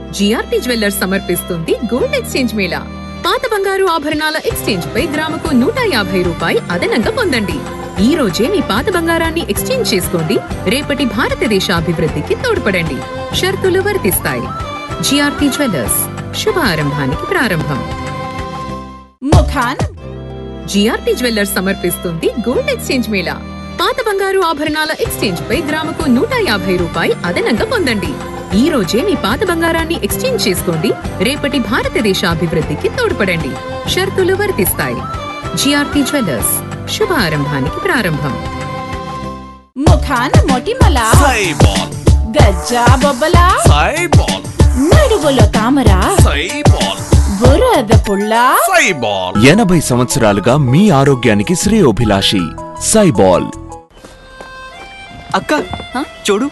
GRT jewellers సమర్పిస్తుంది gold exchange మేళా పాత బంగారు ఆభరణాల ఎక్స్చేంజ్ పై గ్రాముకు నూట యాభై రూపాయి అదనంగా పొందండి ఈ రోజే మీ పాత బంగారాన్ని ఎక్స్చేంజ్ చేసుకోండి రేపటి భారతదేశ అభివృద్ధికి తోడ్పడండి షరతులు వర్తిస్తాయి జిఆర్టీ జ్యువెల్లర్స్ శుభ ఆరంభానికి ప్రారంభం ముఖాన్ జిఆర్టీ జ్యువెల్లర్స్ సమర్పిస్తుంది గోల్డ్ ఎక్స్చేంజ్ మేళా పాత బంగారు ఆభరణాల ఎక్స్చేంజ్ పై గ్రాముకు నూట యాభై రూపాయి అదనంగా పొందండి ఈ రోజే మీ పాత బంగారాన్ని ఎక్స్చేంజ్ చేసుకోండి రేపటి భారతదేశ అభివృద్ధికి తోడ్పడండి షరతులు వర్తిస్తాయి జిఆర్టీ జ్యువెల్లర్స్ శుభ ఆరంభానికి ప్రారంభం ముఖాన్ మొటిమల సైబాల్ గజ్జా బొబ్బల సైబాల్ నడువులో తామర సైబాల్ బురద పుల్ల సైబాల్ ఎనభై సంవత్సరాలుగా మీ ఆరోగ్యానికి శ్రేయోభిలాషి సైబాల్ అక్క చూడు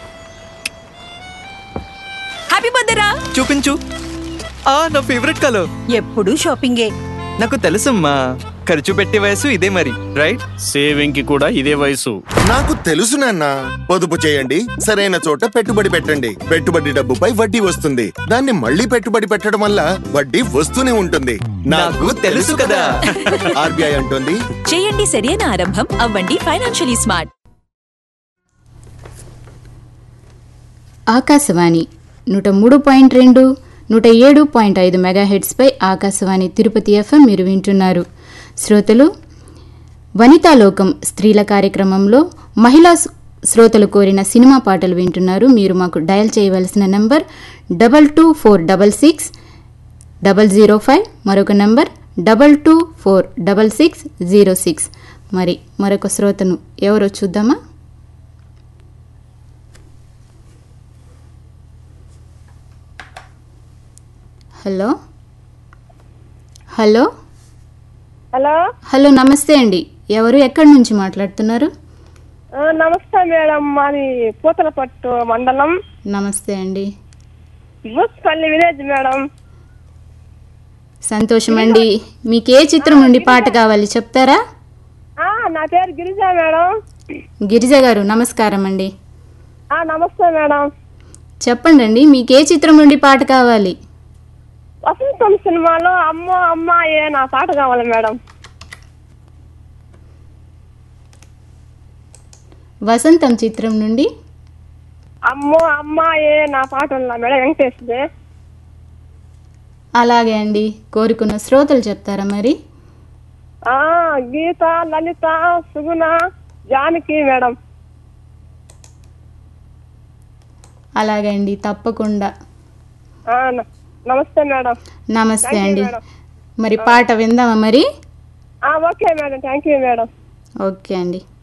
హ్యాపీ బర్త్డే రా చూపించు ఆ నా ఫేవరెట్ కలర్ ఎప్పుడు షాపింగే నాకు తెలుసమ్మా ఖర్చు పెట్టే వయసు ఇదే మరి రైట్ సేవింగ్ కి కూడా ఇదే వయసు నాకు తెలుసు నాన్న పొదుపు చేయండి సరైన చోట పెట్టుబడి పెట్టండి పెట్టుబడి డబ్బుపై వడ్డీ వస్తుంది దాన్ని మళ్ళీ పెట్టుబడి పెట్టడం వల్ల వడ్డీ వస్తూనే ఉంటుంది నాకు తెలుసు కదా. ఆర్బీఐ అంటుంది చేయండి సరైన ఆరంభం అవ్వండి ఫైనాన్షియలీ స్మార్ట్ ఆకాశవాణి నూట మూడు పాయింట్ రెండు నూట ఏడు పాయింట్ ఐదు మెగాహెడ్స్పై ఆకాశవాణి తిరుపతి ఎఫ్ఎం మీరు వింటున్నారు శ్రోతలు వనితాలోకం స్త్రీల కార్యక్రమంలో మహిళా స్- శ్రోతలు కోరిన సినిమా పాటలు వింటున్నారు మీరు మాకు డయల్ చేయవలసిన number double two four double six double zero five మరొక number double two four double six zero six మరి మరొక శ్రోతను ఎవరో చూద్దామా హలో హలో హలో హలో నమస్తే అండి ఎవరు ఎక్కడి నుంచి మాట్లాడుతున్నారు ఆ, నమస్తే మేడం మాది పూతలపట్టు మండలం నమస్తే అండి బూస్పల్లి విలేజ్ మేడం సంతోషం అండి మీకు ఏ చిత్రం నుండి పాట కావాలి చెప్తారా ఆ, నా పేరు గిరిజ మేడం గిరిజ గారు నమస్కారం అండి ఆ, నమస్తే మేడం చెప్పండి అండి మీకు ఏ చిత్రం నుండి పాట కావాలి వసంతం సినిమాలో అమ్మో అమ్మాయే నా పాట కావాలి మేడం వసంతం చిత్రం నుండి అమ్మో అమ్మాయే నా పాట ఉన్నా మేడం వెంకటేష్దే అలాగే అండి కోరుకున్న శ్రోతలు చెప్తారా మరి ఆ గీత లలిత సుగుణ జానకి మేడం అలాగే అండి తప్పకుండా ఆ, న- నమస్తే మేడం నమస్తే Thank you, అండి మేడం. మరి పాట విందామా మరి ఆ, okay madam thank you madam okay అండి